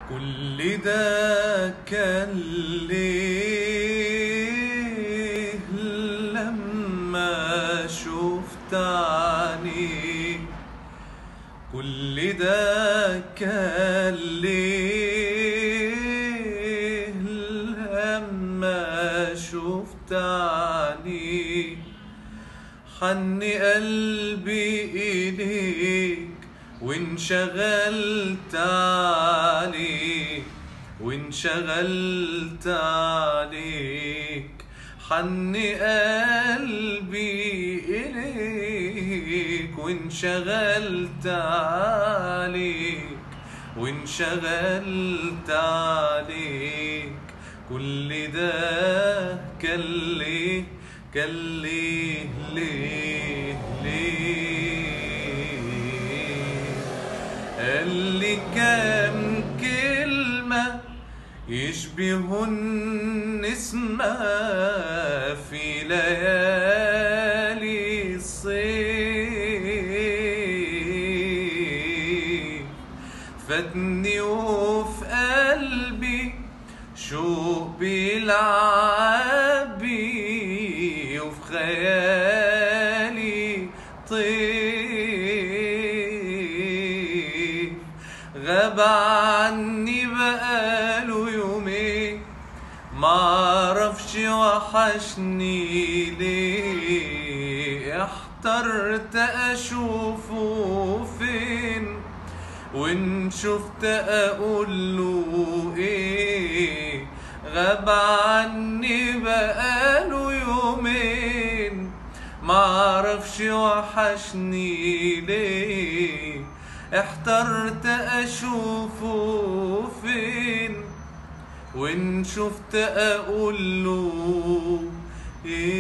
كل ده كان ليه لما شفت عينيك كل ده كان ليه لما شفت عينيك حن قلبي إليك وانشغلت عليك وانشغلت عليك حن قلبي إليك وانشغلت عليك وانشغلت عليك كل ده كان ليه كان ليه ليه ليه قال لي كام كلمة يشبهن اسمها في ليالي الصيف فاتني وفي قلبي شوق بيلعب بي وفي خيالي طيف غاب عني بقاله يومين معرفش وحشني ليه احترت اشوفه فين وان شفت اقول له ايه غاب عني بقاله يومين معرفش وحشني ليه احترت اشوفه فين وان شفت اقول له ايه